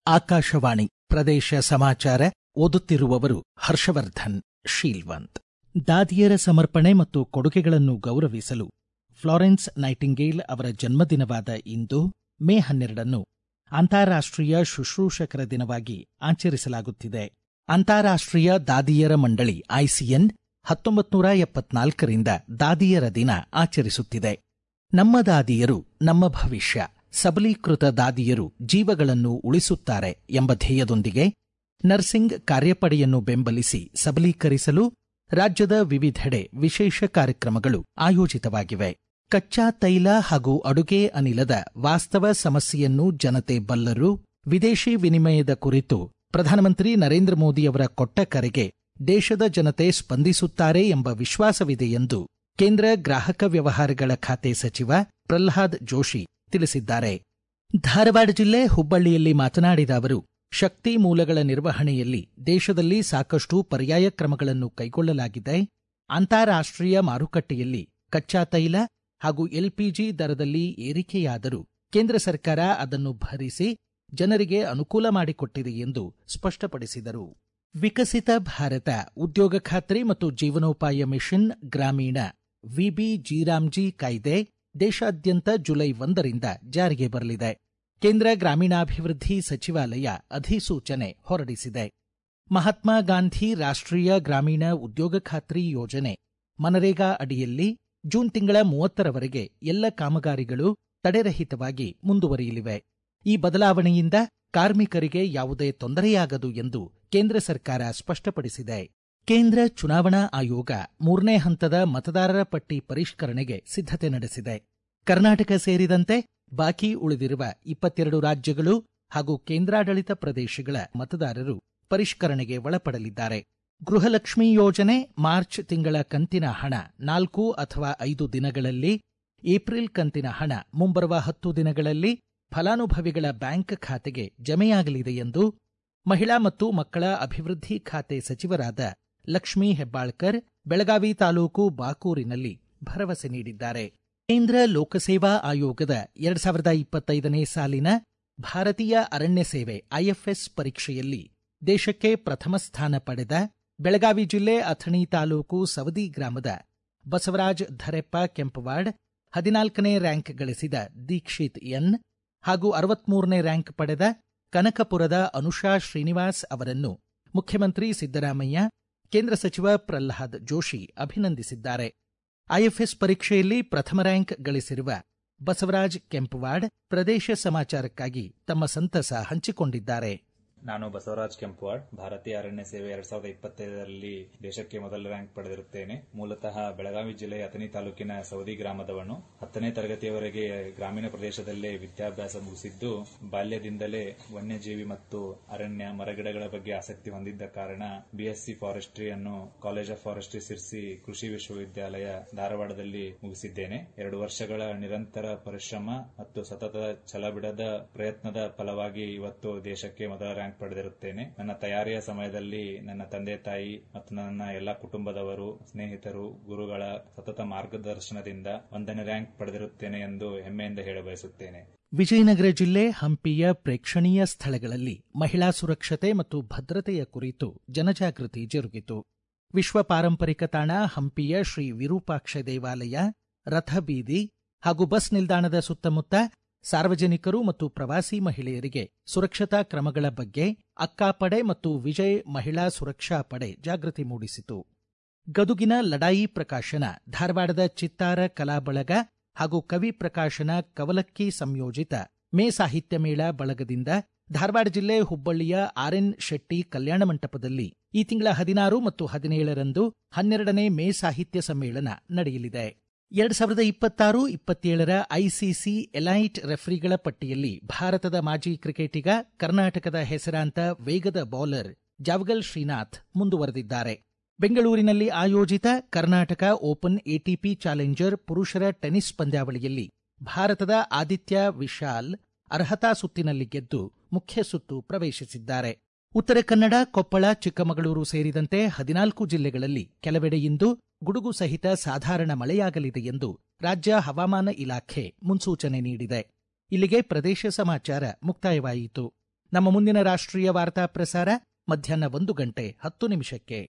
ಆಕಾಶವಾಣಿ ಪ್ರದೇಶ ಸಮಾಚಾರ ಓದುತ್ತಿರುವವರು ಹರ್ಷವರ್ಧನ್ ಶೀಲ್ವಂತ್ ದಾದಿಯರ ಸಮರ್ಪಣೆ ಮತ್ತು ಕೊಡುಗೆಗಳನ್ನು ಗೌರವಿಸಲು ಫ್ಲಾರೆನ್ಸ್ ನೈಟಿಂಗೇಲ್ ಅವರ ಜನ್ಮದಿನವಾದ ಇಂದು ಮೇ ಹನ್ನೆರಡನ್ನು ಅಂತಾರಾಷ್ಟ್ರೀಯ ಶುಶ್ರೂಷಕರ ದಿನವಾಗಿ ಆಚರಿಸಲಾಗುತ್ತಿದೆ ಅಂತಾರಾಷ್ಟ್ರೀಯ ದಾದಿಯರ ಮಂಡಳಿ ಐಸಿಎನ್ ಹತ್ತೊಂಬತ್ತು ನೂರ ಎಪ್ಪತ್ನಾಲ್ಕರಿಂದ ದಾದಿಯರ ದಿನ ಆಚರಿಸುತ್ತಿದೆ ನಮ್ಮ ದಾದಿಯರು ನಮ್ಮ ಭವಿಷ್ಯ ಸಬಲೀಕೃತ ದಾದಿಯರು ಜೀವಗಳನ್ನು ಉಳಿಸುತ್ತಾರೆ ಎಂಬ ಧ್ಯೇಯದೊಂದಿಗೆ ನರ್ಸಿಂಗ್ ಕಾರ್ಯಪಡೆಯನ್ನು ಬೆಂಬಲಿಸಿ ಸಬಲೀಕರಿಸಲು ರಾಜ್ಯದ ವಿವಿಧೆಡೆ ವಿಶೇಷ ಕಾರ್ಯಕ್ರಮಗಳು ಆಯೋಜಿತವಾಗಿವೆ ಕಚ್ಚಾ ತೈಲ ಹಾಗೂ ಅಡುಗೆ ಅನಿಲದ ವಾಸ್ತವ ಸಮಸ್ಯೆಯನ್ನು ಜನತೆ ಬಲ್ಲರು ವಿದೇಶಿ ವಿನಿಮಯದ ಕುರಿತು ಪ್ರಧಾನಮಂತ್ರಿ ನರೇಂದ್ರ ಮೋದಿಯವರ ಕೊಟ್ಟ ಕರೆಗೆ ದೇಶದ ಜನತೆ ಸ್ಪಂದಿಸುತ್ತಾರೆ ಎಂಬ ವಿಶ್ವಾಸವಿದೆ ಎಂದು ಕೇಂದ್ರ ಗ್ರಾಹಕ ವ್ಯವಹಾರಗಳ ಖಾತೆ ಸಚಿವ ಪ್ರಲ್ಹಾದ್ ಜೋಶಿ ತಿಳಿಸಿದ್ದಾರೆ ಧಾರವಾಡ ಜಿಲ್ಲೆ ಹುಬ್ಬಳ್ಳಿಯಲ್ಲಿ ಮಾತನಾಡಿದ ಅವರು ಶಕ್ತಿ ಮೂಲಗಳ ನಿರ್ವಹಣೆಯಲ್ಲಿ ದೇಶದಲ್ಲಿ ಸಾಕಷ್ಟು ಪರ್ಯಾಯ ಕ್ರಮಗಳನ್ನು ಕೈಗೊಳ್ಳಲಾಗಿದೆ ಅಂತಾರಾಷ್ಟ್ರೀಯ ಮಾರುಕಟ್ಟೆಯಲ್ಲಿ ಕಚ್ಚಾ ತೈಲ ಹಾಗೂ ಎಲ್ಪಿಜಿ ದರದಲ್ಲಿ ಏರಿಕೆಯಾದರೂ ಕೇಂದ್ರ ಸರ್ಕಾರ ಅದನ್ನು ಭರಿಸಿ ಜನರಿಗೆ ಅನುಕೂಲ ಮಾಡಿಕೊಟ್ಟಿದೆ ಎಂದು ಸ್ಪಷ್ಟಪಡಿಸಿದರು ವಿಕಸಿತ ಭಾರತ ಉದ್ಯೋಗ ಖಾತ್ರಿ ಮತ್ತು ಜೀವನೋಪಾಯ ಮಿಷನ್ ಗ್ರಾಮೀಣ ವಿಬಿ ಜಿರಾಮ್ಜಿ ಕಾಯ್ದೆ ದೇಶಾದ್ಯಂತ ಜುಲೈ ಒಂದರಿಂದ ಜಾರಿಗೆ ಬರಲಿದೆ ಕೇಂದ್ರ ಗ್ರಾಮೀಣಾಭಿವೃದ್ಧಿ ಸಚಿವಾಲಯ ಅಧಿಸೂಚನೆ ಹೊರಡಿಸಿದೆ ಮಹಾತ್ಮ ಗಾಂಧಿ ರಾಷ್ಟ್ರೀಯ ಗ್ರಾಮೀಣ ಉದ್ಯೋಗ ಖಾತ್ರಿ ಯೋಜನೆ ಮನರೇಗಾ ಅಡಿಯಲ್ಲಿ ಜೂನ್ ತಿಂಗಳ ಮೂವತ್ತರವರೆಗೆ ಎಲ್ಲ ಕಾಮಗಾರಿಗಳು ತಡೆರಹಿತವಾಗಿ ಮುಂದುವರಿಯಲಿವೆ ಈ ಬದಲಾವಣೆಯಿಂದ ಕಾರ್ಮಿಕರಿಗೆ ಯಾವುದೇ ತೊಂದರೆಯಾಗದು ಎಂದು ಕೇಂದ್ರ ಸರ್ಕಾರ ಸ್ಪಷ್ಟಪಡಿಸಿದೆ ಕೇಂದ್ರ ಚುನಾವಣಾ ಆಯೋಗ ಮೂರನೇ ಹಂತದ ಮತದಾರರ ಪಟ್ಟಿ ಪರಿಷ್ಕರಣೆಗೆ ಸಿದ್ಧತೆ ನಡೆಸಿದೆ ಕರ್ನಾಟಕ ಸೇರಿದಂತೆ ಬಾಕಿ ಉಳಿದಿರುವ ಇಪ್ಪತ್ತೆರಡು ರಾಜ್ಯಗಳು ಹಾಗೂ ಕೇಂದ್ರಾಡಳಿತ ಪ್ರದೇಶಗಳ ಮತದಾರರು ಪರಿಷ್ಕರಣೆಗೆ ಒಳಪಡಲಿದ್ದಾರೆ ಗೃಹಲಕ್ಷ್ಮಿ ಯೋಜನೆ ಮಾರ್ಚ್ ತಿಂಗಳ ಕಂತಿನ ಹಣ ನಾಲ್ಕು ಅಥವಾ ಐದು ದಿನಗಳಲ್ಲಿ ಏಪ್ರಿಲ್ ಕಂತಿನ ಹಣ ಮುಂಬರುವ ಹತ್ತು ದಿನಗಳಲ್ಲಿ ಫಲಾನುಭವಿಗಳ ಬ್ಯಾಂಕ್ ಖಾತೆಗೆ ಜಮೆಯಾಗಲಿದೆ ಎಂದು ಮಹಿಳಾ ಮತ್ತು ಮಕ್ಕಳ ಅಭಿವೃದ್ಧಿ ಖಾತೆ ಸಚಿವರಾದ ಲಕ್ಷ್ಮೀ ಹೆಬ್ಬಾಳ್ಕರ್ ಬೆಳಗಾವಿ ತಾಲೂಕು ಬಾಕೂರಿನಲ್ಲಿ ಭರವಸೆ ನೀಡಿದ್ದಾರೆ ಕೇಂದ್ರ ಲೋಕಸೇವಾ ಆಯೋಗದ ಎರಡ್ ಸಾವಿರದ ಇಪ್ಪತ್ತೈದನೇ ಸಾಲಿನ ಭಾರತೀಯ ಅರಣ್ಯ ಸೇವೆ ಐಎಫ್ಎಸ್ ಪರೀಕ್ಷೆಯಲ್ಲಿ ದೇಶಕ್ಕೆ ಪ್ರಥಮ ಸ್ಥಾನ ಪಡೆದ ಬೆಳಗಾವಿ ಜಿಲ್ಲೆ ಅಥಣಿ ತಾಲೂಕು ಸವದಿ ಗ್ರಾಮದ ಬಸವರಾಜ್ ಧರೆಪ್ಪ ಕೆಂಪವಾಡ್ ಹದಿನಾಲ್ಕನೇ ರ್ಯಾಂಕ್ ಗಳಿಸಿದ ದೀಕ್ಷಿತ್ ಎನ್ ಹಾಗೂ ಅರವತ್ಮೂರನೇ ರ್ಯಾಂಕ್ ಪಡೆದ ಕನಕಪುರದ ಅನುಷಾ ಶ್ರೀನಿವಾಸ್ ಅವರನ್ನು ಮುಖ್ಯಮಂತ್ರಿ ಸಿದ್ದರಾಮಯ್ಯ ಕೇಂದ್ರ ಸಚಿವ ಪ್ರಲ್ಹಾದ್ ಜೋಶಿ ಅಭಿನಂದಿಸಿದ್ದಾರೆ ಐಎಫ್ಎಸ್ ಪರೀಕ್ಷೆಯಲ್ಲಿ ಪ್ರಥಮ ರ್ಯಾಂಕ್ ಗಳಿಸಿರುವ ಬಸವರಾಜ್ ಕೆಂಪವಾಡ್ ಪ್ರದೇಶ ಸಮಾಚಾರಕ್ಕಾಗಿ ತಮ್ಮ ಸಂತಸ ಹಂಚಿಕೊಂಡಿದ್ದಾರೆ ನಾನು ಬಸವರಾಜ್ ಕೆಂಪವಾಡ್ ಭಾರತೀಯ ಅರಣ್ಯ ಸೇವೆ ಎರಡ್ ಸಾವಿರದ ಇಪ್ಪತ್ತೈದರಲ್ಲಿ ದೇಶಕ್ಕೆ ಮೊದಲ ರ್ಯಾಂಕ್ ಪಡೆದಿರುತ್ತೇನೆ ಮೂಲತಃ ಬೆಳಗಾವಿ ಜಿಲ್ಲೆಯ ಅಥಣಿ ತಾಲೂಕಿನ ಸೌದಿ ಗ್ರಾಮದವನು ಹತ್ತನೇ ತರಗತಿಯವರೆಗೆ ಗ್ರಾಮೀಣ ಪ್ರದೇಶದಲ್ಲೇ ವಿದ್ಯಾಭ್ಯಾಸ ಮುಗಿಸಿದ್ದು ಬಾಲ್ಯದಿಂದಲೇ ವನ್ಯಜೀವಿ ಮತ್ತು ಅರಣ್ಯ ಮರಗಿಡಗಳ ಬಗ್ಗೆ ಆಸಕ್ತಿ ಹೊಂದಿದ್ದ ಕಾರಣ ಬಿಎಸ್ಸಿ ಫಾರೆಸ್ಟ್ರಿ ಅನ್ನು ಕಾಲೇಜ್ ಆಫ್ ಫಾರೆಸ್ಟ್ರಿ ಸಿರ್ಸಿ ಕೃಷಿ ವಿಶ್ವವಿದ್ಯಾಲಯ ಧಾರವಾಡದಲ್ಲಿ ಮುಗಿಸಿದ್ದೇನೆ ಎರಡು ವರ್ಷಗಳ ನಿರಂತರ ಪರಿಶ್ರಮ ಮತ್ತು ಸತತ ಛಲಬಿಡದ ಪ್ರಯತ್ನದ ಫಲವಾಗಿ ಇವತ್ತು ದೇಶಕ್ಕೆ ಮೊದಲ ರ್ಯಾಂಕ್ ಪಡೆದಿರುತ್ತೇನೆ ನನ್ನ ತಯಾರಿಯ ಸಮಯದಲ್ಲಿ ನನ್ನ ತಂದೆ ತಾಯಿ ಮತ್ತು ನನ್ನ ಎಲ್ಲ ಕುಟುಂಬದವರು ಸ್ನೇಹಿತರು ಗುರುಗಳ ಸತತ ಮಾರ್ಗದರ್ಶನದಿಂದ ಒಂದನೇ ರ್ಯಾಂಕ್ ಪಡೆದಿರುತ್ತೇನೆ ಎಂದು ಹೆಮ್ಮೆಯಿಂದ ಹೇಳಬಯಸುತ್ತೇನೆ ವಿಜಯನಗರ ಜಿಲ್ಲೆ ಹಂಪಿಯ ಪ್ರೇಕ್ಷಣೀಯ ಸ್ಥಳಗಳಲ್ಲಿ ಮಹಿಳಾ ಸುರಕ್ಷತೆ ಮತ್ತು ಭದ್ರತೆಯ ಕುರಿತು ಜನಜಾಗೃತಿ ಜರುಗಿತು ವಿಶ್ವ ಪಾರಂಪರಿಕ ತಾಣ ಹಂಪಿಯ ಶ್ರೀ ವಿರೂಪಾಕ್ಷ ದೇವಾಲಯ ರಥಬೀದಿ ಹಾಗೂ ಬಸ್ ನಿಲ್ದಾಣದ ಸುತ್ತಮುತ್ತ ಸಾರ್ವಜನಿಕರು ಮತ್ತು ಪ್ರವಾಸಿ ಮಹಿಳೆಯರಿಗೆ ಸುರಕ್ಷತಾ ಕ್ರಮಗಳ ಬಗ್ಗೆ ಅಕ್ಕಾಪಡೆ ಮತ್ತು ವಿಜಯ್ ಮಹಿಳಾ ಸುರಕ್ಷಾ ಪಡೆ ಜಾಗೃತಿ ಮೂಡಿಸಿತು ಗದುಗಿನ ಲಡಾಯಿ ಪ್ರಕಾಶನ ಧಾರವಾಡದ ಚಿತ್ತಾರ ಕಲಾ ಬಳಗ ಹಾಗೂ ಕವಿ ಪ್ರಕಾಶನ ಕವಲಕ್ಕಿ ಸಂಯೋಜಿತ ಮೇ ಸಾಹಿತ್ಯ ಮೇಳ ಬಳಗದಿಂದ ಧಾರವಾಡ ಜಿಲ್ಲೆ ಹುಬ್ಬಳ್ಳಿಯ ಆರ್ಎನ್ ಶೆಟ್ಟಿ ಕಲ್ಯಾಣ ಮಂಟಪದಲ್ಲಿ ಈ ತಿಂಗಳ ಹದಿನಾರು ಮತ್ತು ಹದಿನೇಳರಂದು ಹನ್ನೆರಡನೇ ಮೇ ಸಾಹಿತ್ಯ ಸಮ್ಮೇಳನ ನಡೆಯಲಿದೆ ಎರಡ್ ಸಾವಿರದ ಇಪ್ಪತ್ತಾರು ಇಪ್ಪತ್ತೇಳರ ಐಸಿಸಿ ಎಲೈಟ್ ರೆಫರಿಗಳ ಪಟ್ಟಿಯಲ್ಲಿ ಭಾರತದ ಮಾಜಿ ಕ್ರಿಕೆಟಿಗ ಕರ್ನಾಟಕದ ಹೆಸರಾಂತ ವೇಗದ ಬೌಲರ್ ಜಾವಗಲ್ ಶ್ರೀನಾಥ್ ಮುಂದುವರೆದಿದ್ದಾರೆ ಬೆಂಗಳೂರಿನಲ್ಲಿ ಆಯೋಜಿತ ಕರ್ನಾಟಕ ಓಪನ್ ಎಟಿಪಿ ಚಾಲೆಂಜರ್ ಪುರುಷರ ಟೆನಿಸ್ ಪಂದ್ಯಾವಳಿಯಲ್ಲಿ ಭಾರತದ ಆದಿತ್ಯ ವಿಶಾಲ್ ಅರ್ಹತಾ ಸುತ್ತಿನಲ್ಲಿ ಗೆದ್ದು ಮುಖ್ಯ ಸುತ್ತು ಪ್ರವೇಶಿಸಿದ್ದಾರೆ ಉತ್ತರ ಕನ್ನಡ ಕೊಪ್ಪಳ ಚಿಕ್ಕಮಗಳೂರು ಸೇರಿದಂತೆ ಹದಿನಾಲ್ಕು ಜಿಲ್ಲೆಗಳಲ್ಲಿ ಕೆಲವೆಡೆ ಇಂದು ಗುಡುಗು ಸಹಿತ ಸಾಧಾರಣ ಮಳೆಯಾಗಲಿದೆ ಎಂದು ರಾಜ್ಯ ಹವಾಮಾನ ಇಲಾಖೆ ಮುನ್ಸೂಚನೆ ನೀಡಿದೆ ಇಲ್ಲಿಗೆ ಪ್ರದೇಶ ಸಮಾಚಾರ ಮುಕ್ತಾಯವಾಯಿತು ನಮ್ಮ ಮುಂದಿನ ರಾಷ್ಟ್ರೀಯ ವಾರ್ತಾ ಪ್ರಸಾರ ಮಧ್ಯಾಹ್ನ ಒಂದು ಗಂಟೆ ಹತ್ತು ನಿಮಿಷಕ್ಕೆ